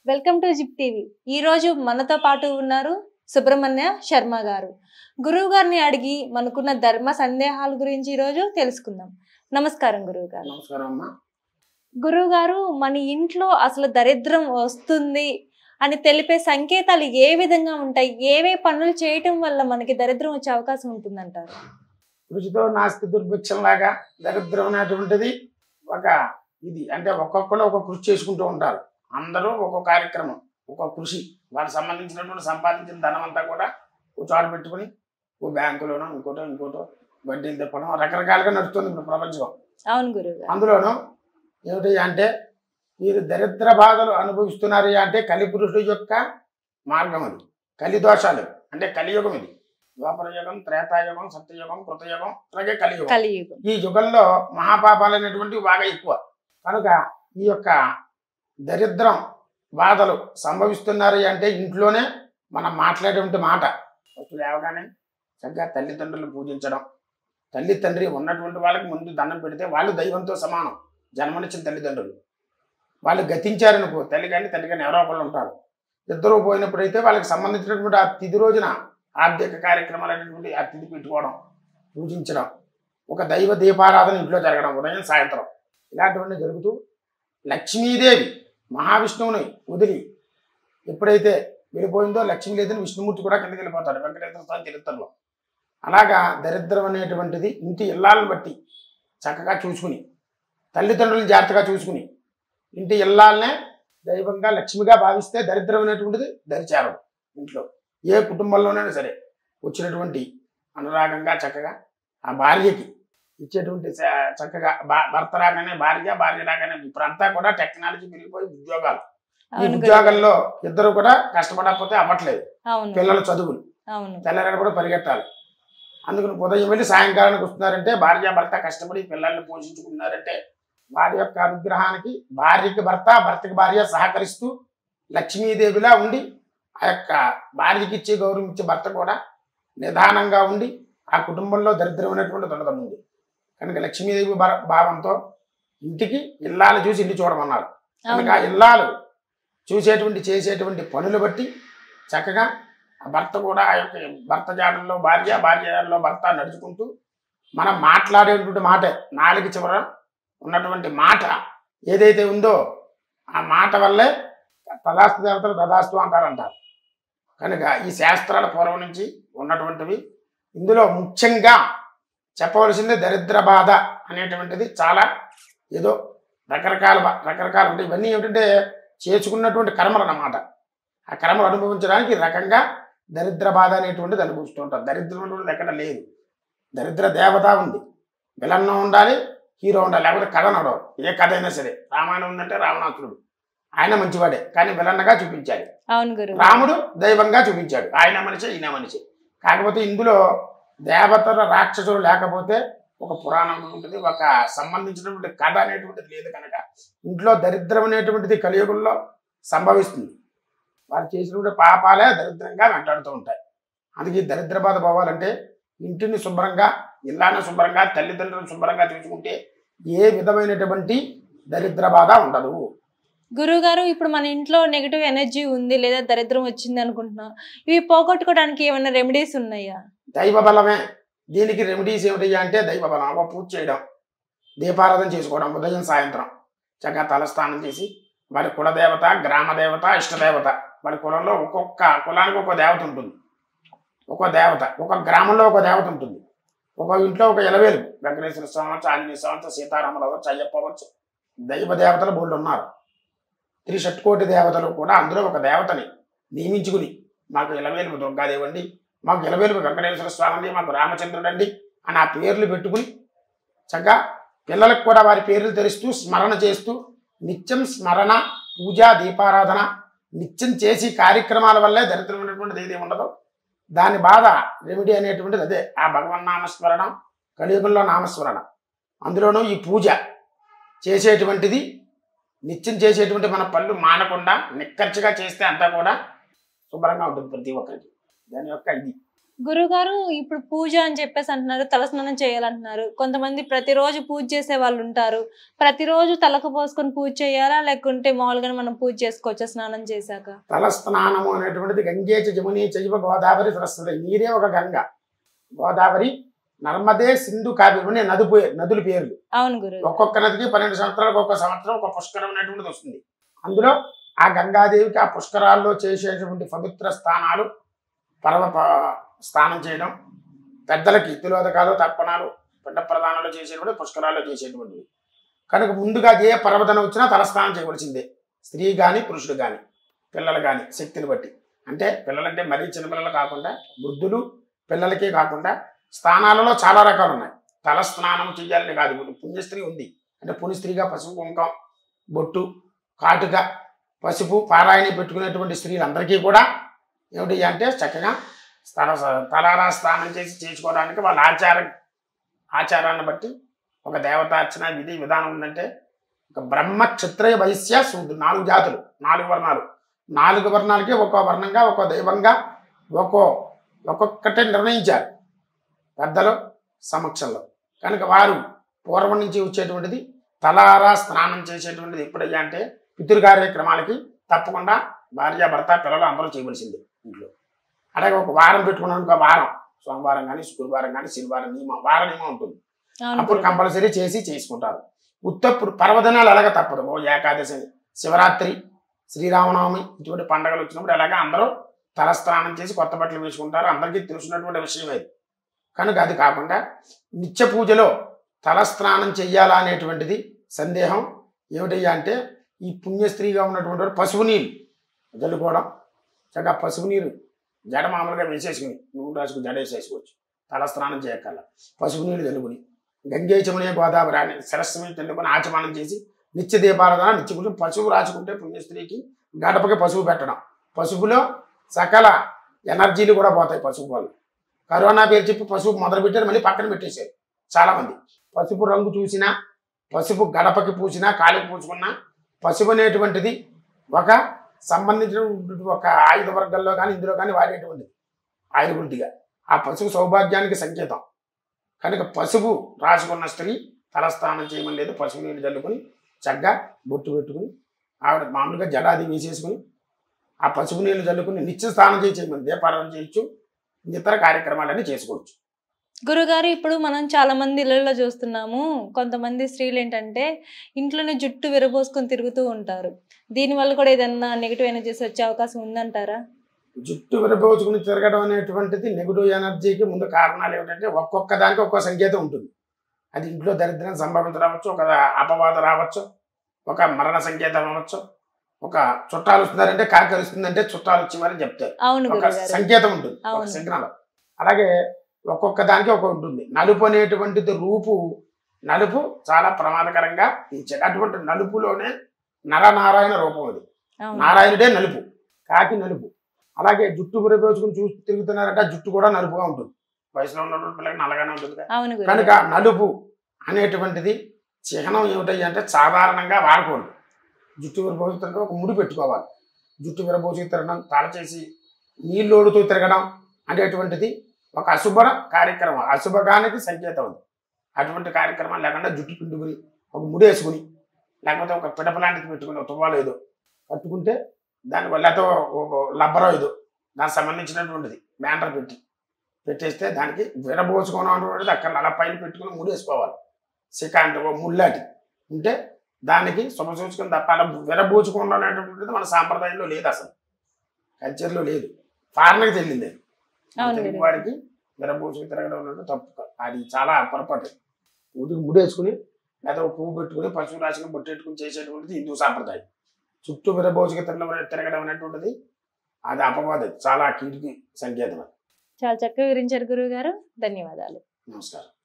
Welcome to zip TV ఈ రోజు మనతో పాటు ఉన్నారు సుబ్రహ్మణ్య శర్మ గారు గురువు గారిని అడిగి మనకున్న ధర్మ సందేహాల గురించి ఈ రోజు తెలుసుకుందాం నమస్కారం గురువు గారు నమస్కారం అమ్మా గురువు గారు మన ఇంట్లో అసలు దరిద్రం వస్తుంది అని తెలిపే సంకేతాలు ఏ విధంగా ఉంటాయి ఏవే పనులు చేయటం వల్ల మనకి దరిద్రం వచ్చే అవకాశం ఉంటుందంటారు కృషితో నాస్తి దుర్భిక్షం లాగా దరిద్రం అనేటువంటిది ఒక ఇది అంటే ఒక్కొక్కరు ఒక కృషి చేసుకుంటూ ఉంటారు అందరూ ఒక్కొక్క కార్యక్రమం ఒక్కొక్క కృషి వాళ్ళకి సంబంధించినటువంటి సంపాదించిన ధనం అంతా కూడా ఒక చోట పెట్టుకుని ఓ బ్యాంకులోనో ఇంకోటో ఇంకోటో వడ్డీలు తిప్పడం రకరకాలుగా నడుస్తుంది ఇప్పుడు ప్రపంచం అవును గురువు గారు అందులోనూ ఏమిటి అంటే మీరు దరిద్ర బాధలు అనుభవిస్తున్నారు అంటే కలిపురుషుడు యొక్క మార్గం అది కలి దోషాలు అంటే కలియుగం ఇది ద్వాపర యుగం త్రేతాయుగం సత్యయుగం కృతయుగం అలాగే కలియుగం కలియుగం ఈ యుగంలో మహాపాపాలు అనేటువంటివి బాగా ఎక్కువ కనుక ఈ యొక్క దరిద్రం బాధలు సంభవిస్తున్నారు అంటే ఇంట్లోనే మనం మాట్లాడేటువంటి మాట ఫస్ట్ లేవగానే చక్కగా తల్లిదండ్రులు పూజించడం తల్లి తండ్రి ఉన్నటువంటి వాళ్ళకి ముందు దండం పెడితే వాళ్ళు దైవంతో సమానం జన్మనిచ్చిన తల్లిదండ్రులు వాళ్ళు గతించారనుకో తల్లి కానీ తల్లి కానీ ఎవరో ఒకళ్ళు ఉంటారు ఇద్దరు పోయినప్పుడైతే వాళ్ళకి సంబంధించినటువంటి ఆ తిది రోజున ఆర్థిక కార్యక్రమాలు అనేటువంటి ఆ తిది పెట్టుకోవడం పూజించడం ఒక దైవ దీపారాధన ఇంట్లో జరగడం ఉదయం సాయంత్రం ఇలాంటివన్నీ జరుగుతూ లక్ష్మీదేవి మహావిష్ణువుని వదిలి ఎప్పుడైతే వెళ్ళిపోయిందో లక్ష్మీదేవిని విష్ణుమూర్తి కూడా కిందకి వెళ్ళిపోతాడు వెంకటేశ్వర స్వామి చరిత్రలో అలాగా దరిద్రం అనేటువంటిది ఇంటి ఇల్లాలను బట్టి చక్కగా చూసుకుని తల్లిదండ్రులను జాగ్రత్తగా చూసుకుని ఇంటి ఇల్లాలనే దైవంగా లక్ష్మిగా భావిస్తే దరిద్రం అనేటువంటిది దరిచారం ఇంట్లో ఏ కుటుంబంలోనైనా సరే వచ్చినటువంటి అనురాగంగా చక్కగా ఆ భార్యకి ఇచ్చేటువంటి చ- చక్కగా భా- భర్త రాగానే భార్య భార్య రాగానే ఇప్పుడంతా కూడా టెక్నాలజీ పెరిగిపోయి ఉద్యోగాలు ఈ అవును గురువు గారు. ఉద్యోగంలో ఇద్దరు కూడా కష్టపడకపోతే అవ్వట్లేదు అవును పిల్లల చదువులు అవును తెల్లరని కూడా పరిగెట్టాలి అందుకని ఉదయం వెళ్ళి సాయంకాలానికి వస్తున్నారంటే భార్య భర్త కష్టపడి పిల్లల్ని పోషించుకుంటున్నారంటే వారి యొక్క అనుగ్రహానికి భార్యకి భర్త భర్తకి భార్య సహకరిస్తూ లక్ష్మీదేవిలా ఉండి ఆ యొక్క భార్యకి ఇచ్చే గౌరవం ఇచ్చే భర్త కూడా నిదానంగా ఉండి ఆ కుటుంబంలో దరిద్రమైనటువంటి దొంగతనం ఉంది కనుక లక్ష్మీదేవి భా- భావంతో ఇంటికి ఇల్లాలు చూసి ఇంటి చూడమన్నారు కనుక ఆ అవును ఇల్లాలు చూసేటువంటి చేసేటువంటి పనులు బట్టి చక్కగా ఆ భర్త కూడా ఆ యొక్క భర్త జాడల్లో భార్య భార్య జాడల్లో భర్త నడుచుకుంటూ మనం మాట్లాడేటువంటి మాట నాలుగు చివర ఉన్నటువంటి మాట ఏదైతే ఉందో ఆ మాట వల్లే తదాస్తు దేవతలు తదాస్తు అంటారంటారు కనుక ఈ శాస్త్రాల పూర్వం నుంచి ఉన్నటువంటివి ఇందులో ముఖ్యంగా చెప్పవలసింది దరిద్ర బాధ అనేటువంటిది చాలా ఏదో రకరకాల బా- రకరకాల ఉంటాయి ఇవన్నీ ఏమిటంటే చేసుకున్నటువంటి కర్మలు అన్నమాట ఆ కర్మలు అనుభవించడానికి ఈ రకంగా దరిద్ర బాధ అనేటువంటిది అనుభవిస్తూ ఉంటారు దరిద్రం అనేటువంటిది ఎక్కడ లేదు దరిద్ర దేవత ఉంది విలన్నం ఉండాలి హీరో ఉండాలి లేకపోతే కథ నడవదు ఏ కథ అయినా సరే రామాయణం ఉందంటే రావణాసురుడు ఆయన మంచివాడే కానీ విలన్నగా చూపించాలి అవును గురువు రాముడు దైవంగా చూపించాడు ఆయన మనిషి ఈయన మనిషి కాకపోతే ఇందులో దేవతల రాక్షసులు లేకపోతే ఒక పురాణం ఉంటుంది ఒక సంబంధించినటువంటి కథ అనేటువంటిది లేదు కనుక ఇంట్లో దరిద్రం అనేటువంటిది కలియుగంలో సంభవిస్తుంది వారు చేసినటువంటి పాపాలే దరిద్రంగా వెంటాడుతూ ఉంటాయి అందుకే ఈ దరిద్ర బాధ పోవాలంటే ఇంటిని శుభ్రంగా ఇల్లాన్ని శుభ్రంగా తల్లిదండ్రులను శుభ్రంగా చూసుకుంటే ఏ విధమైనటువంటి దరిద్ర బాధ ఉండదు గురువు గారు ఇప్పుడు మన ఇంట్లో నెగిటివ్ ఎనర్జీ ఉంది లేదా దరిద్రం వచ్చింది అనుకుంటున్నాం ఇవి పోగొట్టుకోవడానికి ఏమైనా రెమెడీస్ ఉన్నాయా దైవ బలమే దీనికి రెమెడీస్ ఏమిటి అంటే దైవ బలం ఒక పూజ చేయడం దీపారాధన చేసుకోవడం ఉదయం సాయంత్రం చక్కగా తలస్నానం చేసి వారి కులదేవత గ్రామ దేవత ఇష్టదేవత వారి కులంలో ఒక్కొక్క కులానికి ఒక దేవత ఉంటుంది ఒక దేవత ఒక గ్రామంలో ఒక దేవత ఉంటుంది ఒక ఇంట్లో ఒక ఎలవేలు వెంకటేశ్వర స్వామి అవచ్చు ఆంజనేయ స్వామి అవచ్చు సీతారాములు అవ్వచ్చు అయ్యప్ప అవ్వచ్చు దైవ దేవతలు బోళ్ళు ఉన్నారు త్రి షట్కోటి దేవతలు కూడా అందులో ఒక దేవతని నియమించుకుని మాకు ఎలవేలు దుర్గాదేవి అండి మాకు ఎలవేలు వెంకటేశ్వర స్వామి అండి మాకు రామచంద్రుడు అండి అని ఆ పేర్లు పెట్టుకుని చక్కగా పిల్లలకు కూడా వారి పేర్లు తెలుస్తూ స్మరణ చేస్తూ నిత్యం స్మరణ పూజ దీపారాధన నిత్యం చేసి కార్యక్రమాల వల్లే దరిద్రమైనటువంటిది ఏది ఉండదు దాని బాధ రెమెడీ అనేటువంటిది అదే ఆ భగవన్ నామస్మరణ కలియుగంలో నామస్మరణ అందులోనూ ఈ పూజ చేసేటువంటిది నిత్యం చేసేటువంటి మన పళ్ళు మానకుండా నిక్కర్చిగా చేస్తే అంతా కూడా శుభ్రంగా ఉంటుంది ప్రతి ఒక్కరికి దాని యొక్క ఇది గురుగారు ఇప్పుడు పూజ అని చెప్పేసి అంటున్నారు తలస్నానం చేయాలంటున్నారు కొంతమంది ప్రతిరోజు పూజ చేసే వాళ్ళు ఉంటారు ప్రతిరోజు తలకు పోసుకొని పూజ చేయాలా లేకుంటే మామూలుగానే మనం పూజ చేసుకోవచ్చా స్నానం చేశాక తల స్నానము అనేటువంటిది గంగే చ జముని చైవ గోదావరి సరస్వతి నీరే ఒక గంగ గోదావరి నర్మదే సింధు కావ్య ఇవన్నీ నది పే- నదుల పేర్లు అవును గురు ఒక్కొక్క నదికి పన్నెండు సంవత్సరాలకు ఒక్కొక్క సంవత్సరం ఒక పుష్కరం అనేటువంటిది వస్తుంది అందులో ఆ గంగాదేవికి ఆ పుష్కరాల్లో చేసేటువంటి పవిత్ర స్థానాలు పర్వ ప- స్నానం చేయడం పెద్దలకి తిలోదకాలు తర్పణాలు పిండ ప్రదానాలు చేసేటువంటి పుష్కరాల్లో చేసేటువంటివి కనుక ముందుగా ఏ పర్వదన వచ్చినా తలస్నానం చేయవలసిందే స్త్రీ కానీ పురుషుడు కానీ పిల్లలు కానీ శక్తిని బట్టి అంటే పిల్లలంటే మరీ చిన్నపిల్లలు కాకుండా వృద్ధులు పిల్లలకే కాకుండా స్థానాలలో చాలా రకాలు ఉన్నాయి తల స్నానం చేయాలని కాదు ఇప్పుడు పుణ్యస్త్రీ ఉంది అంటే పుణ్యస్త్రీగా పసుపు కుంకం బొట్టు కాటుక పసుపు పారాయణ పెట్టుకునేటువంటి స్త్రీలందరికీ కూడా ఏమిటి అంటే చక్కగా తల తలారా స్నానం చేసి చేసుకోవడానికి వాళ్ళ ఆచారం ఆచారాన్ని బట్టి ఒక దేవతార్చన విధి విధానం ఉందంటే ఒక బ్రహ్మ క్షత్రియ వైశ్య శూద్రు నాలుగు జాతులు నాలుగు వర్ణాలు నాలుగు వర్ణాలకి ఒక్కో వర్ణంగా ఒక్కో దైవంగా ఒక్కో ఒక్కొక్కటే నిర్ణయించారు పెద్దలు సమక్షంలో కనుక వారు పూర్వం నుంచి వచ్చేటువంటిది తలారా స్నానం చేసేటువంటిది ఎప్పుడయ్యా అంటే పితృ కార్యక్రమాలకి తప్పకుండా భార్య భర్త పిల్లలు అందరూ చేయవలసిందే ఇంట్లో అలాగే ఒక వారం పెట్టుకున్నాను ఒక వారం సోమవారం కానీ శుక్రవారం కానీ శనివారం నియమం వార నియమం ఉంటుంది అవును అప్పుడు గురు. కంపల్సరీ చేసి చేసుకుంటారు ఉత్తప్పుడు పర్వదినాలు ఎలాగ తప్పదు ఓ ఏకాదశి శివరాత్రి శ్రీరామనవమి ఇటువంటి పండుగలు వచ్చినప్పుడు ఎలాగ అందరూ తలస్నానం చేసి కొత్త బట్టలు వేసుకుంటారు అందరికీ తెలిసినటువంటి విషయం అది కనుక అది కాకుండా నిత్య పూజలో తలస్నానం చెయ్యాలా అనేటువంటిది సందేహం ఏమిటయ్యా అంటే ఈ పుణ్యస్త్రీగా ఉన్నటువంటి వాడు పసుపు నీళ్ళు జల్లుకోవడం చక్కగా పసుపు నీరు జడ మామూలుగా వేసేసుకుని నువ్వు రాసుకుని జడ వేసేసుకోవచ్చు తలస్నానం చేయక్కల పసుపు నీళ్ళు జల్లుకుని గంగే చమునే గోదావరి అని సరస్సు మీద చల్లుకొని ఆచమనం చేసి నిత్య దీపారాధన నిత్య పూజ పసుపు రాసుకుంటే పుణ్యస్త్రీకి గడపకి పసుపు పెట్టడం పసుపులో సకల ఎనర్జీలు కూడా పోతాయి పసుపు వల్ల కరోనా పేరు చెప్పి పసుపు మొదలు పెట్టారు మళ్ళీ పక్కన పెట్టేశారు చాలా మంది పసుపు రంగు చూసినా పసుపు గడపకి పూసినా కాలికి పూసుకున్నా పసుపు అనేటువంటిది ఒక సంబంధించిన ఒక ఆయుధ వర్గాల్లో కానీ ఇందులో కానీ వాడేటువంటిది ఆయుర్వృద్ధిగా ఆ పసుపు సౌభాగ్యానికి సంకేతం కనుక పసుపు రాసుకున్న స్త్రీ తలస్నానం చేయమని లేదు పసుపు నీళ్ళు చల్లుకొని చక్కగా బొట్టు పెట్టుకుని ఆవిడ మామూలుగా జడాది వేసేసుకుని ఆ పసుపు నీళ్ళు చల్లుకుని నిత్య స్నానం చేయి చేయమని దీపారాధన చేయొచ్చు ఇతర కార్యక్రమాలన్నీ చేసుకోవచ్చు గురుగారు ఇప్పుడు మనం చాలా మంది ఇళ్లలో చూస్తున్నాము కొంతమంది స్త్రీలు ఏంటంటే ఇంట్లోనే జుట్టు విరబోసుకొని తిరుగుతూ ఉంటారు దీని వల్ల కూడా ఏదన్నా నెగిటివ్ ఎనర్జీస్ వచ్చే అవకాశం ఉందంటారా జుట్టు విరబోచుకుని తిరగడం అనేటువంటిది నెగిటివ్ ఎనర్జీకి ముందు కారణాలు ఏమిటంటే ఒక్కొక్క దానికి ఒక్కో సంకేతం ఉంటుంది అది ఇంట్లో దరిద్రం సంభవించ రావచ్చు ఒక అపవాద రావచ్చు ఒక మరణ సంకేతం అవ్వచ్చు ఒక చుట్టాలు వస్తున్నారంటే కాకరిస్తుందంటే చుట్టాలు వచ్చేవారని చెప్తారు అవును ఒక గురుగారు సంకేతం ఉంటుంది ఒక అవును. సిగ్నల్ అలాగే ఒక్కొక్క దానికి ఒక ఉంటుంది నలుపు అనేటువంటిది రూపు నలుపు చాలా ప్రమాదకరంగా ఇచ్చాడు అటువంటి నలుపులోనే నరనారాయణ రూపం అది అవును నారాయణుడే నలుపు కాకి నలుపు అలాగే జుట్టు పురపోసుకుని చూసి తిరుగుతున్నారంటే ఆ జుట్టు కూడా నలుపుగా ఉంటుంది వయసులో ఉన్నటువంటి పిల్లకి నల్లగానే ఉంటుంది కదా. అవును కనుక గురుగారు నలుపు అనేటువంటిది చిహ్నం ఏమిటయ్యి అంటే సాధారణంగా వాడకూడదు జుట్టు విరబోసుకుంటే ఒక ముడి పెట్టుకోవాలి జుట్టు విరబోసుకు తిరగడం తల చేసి నీళ్ళోడుతూ తిరగడం అనేటువంటిది ఒక అశుభ కార్యక్రమం అశుభగానికి సంకేతం అది అటువంటి కార్యక్రమాలు లేకుండా జుట్టు పిండుకుని ఒక ముడి వేసుకుని లేకపోతే ఒక పిడప లాంటిది పెట్టుకుని ఒక తువ్వాలో ఏదో కట్టుకుంటే దాని లేకపోతే ఒక లబ్బరో ఏదో దానికి సంబంధించినటువంటిది బ్యాండర్ పెట్టి పెట్టేస్తే దానికి విరబోసుకోవడం అనేటువంటిది అక్కడ అలా పైన పెట్టుకుని ముడి వేసుకోవాలి శిఖ అంటే ఒక ముళ్ళాటి ఉంటే దానికి శుభసూచకం తప్ప అలా విరబోచుకోవడం అనేటువంటిది మన సాంప్రదాయంలో లేదు అసలు కల్చర్లో లేదు ఫారెన్కి చెల్లింది అది. మన అవును తెలుగు గురుగారు. వారికి విరబోచుకు తిరగడం అనేది తప్పు కాదు. అది చాలా పొరపాటు ముడికి ముడేసుకుని లేదా ఒక పువ్వు పెట్టుకుని పశువు రాశిగా బొట్టెట్టుకుని చేసేటువంటిది హిందూ సాంప్రదాయం చుట్టూ విరబోచుకు తిరగడం తిరగడం అనేటువంటిది అది అపవాదం చాలా కీడికి సంకేతం అది. చాలా చక్కగా వివరించారు గురువు గారు ధన్యవాదాలు నమస్కారం